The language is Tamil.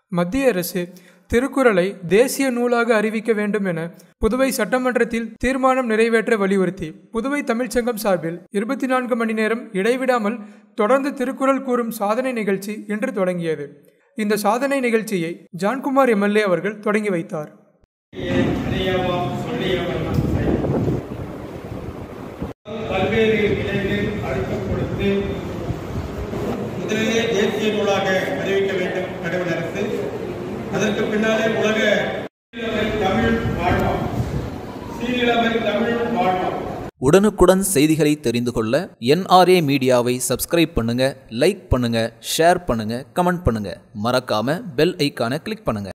மத்திய அரசு திருக்குறளை தேசிய நூலாக அறிவிக்க வேண்டும் என புதுவை சட்டமன்றத்தில் தீர்மானம் நிறைவேற்ற வலியுறுத்தி புதுவை தமிழ்ச்சங்கம் சார்பில் இருபத்தி நான்கு மணி நேரம் இடைவிடாமல் தொடர்ந்து திருக்குறள் கூறும் சாதனை நிகழ்ச்சி இன்று தொடங்கியது இந்த சாதனை நிகழ்ச்சியை ஜான்குமார் எம்எல்ஏ அவர்கள் தொடங்கி வைத்தார் அறியவாம் சொல்லியவன் செய். பல்வேறு நிலைகளில் அழுத்தம் கொடுத்து முதலிலே தேசிய நூலாக அறிவிக்க வேண்டும் கடவுள் அரசு அதற்கு பின்னாலே உலக சீரிழமை தமிழ் வாழ்வாம் சீரிழமை தமிழ் வாழ்வாம் உடனுக்குடன் செய்திகளை தெரிந்து கொள்ள என்ஆர்ஏ மீடியாவை சப்ஸ்கிரைப் பண்ணுங்க லைக் பண்ணுங்க ஷேர் பண்ணுங்க கமெண்ட் பண்ணுங்க மறக்காம பெல் ஐக்கானை கிளிக் பண்ணுங்க